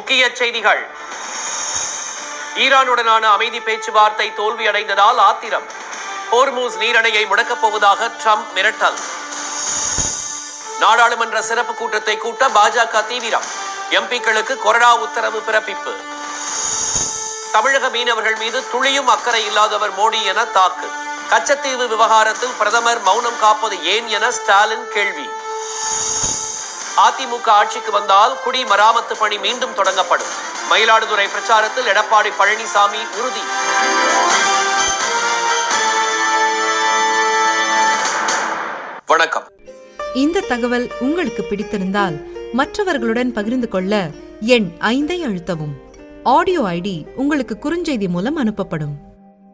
முக்கிய செய்திகள் ஈரானுடனான அமைதி பேச்சுவார்த்தை தோல்வியடைந்ததால் ஆத்திரம் ஹோர்மூஸ் நீரணையை முடக்கப் போவதாக ட்ரம்ப் மிரட்டல் நாடாளுமன்ற சிறப்பு கூட்டத்தை கூட்ட பாஜக தீவிரம் எம்பிக்களுக்கு கொறடா உத்தரவு பிறப்பிப்பு தமிழக மீனவர்கள் மீது துளியும் அக்கறை இல்லாதவர் மோடி என தாக்கு கச்சத்தீவு விவகாரத்தில் பிரதமர் மௌனம் காப்பது ஏன் என ஸ்டாலின் கேள்வி அதிமுக ஆட்சிக்கு வந்தால் குடி மராமத்து பணி மீண்டும் தொடங்கப்படும் மயிலாடுதுறை பிரச்சாரத்தில் எடப்பாடி பழனிசாமி உறுதி வணக்கம் இந்த தகவல் உங்களுக்கு பிடித்திருந்தால் மற்றவர்களுடன் பகிர்ந்து கொள்ள எண் ஐந்தை அழுத்தவும் ஆடியோ ஐடி உங்களுக்கு குறுஞ்செய்தி மூலம் அனுப்பப்படும்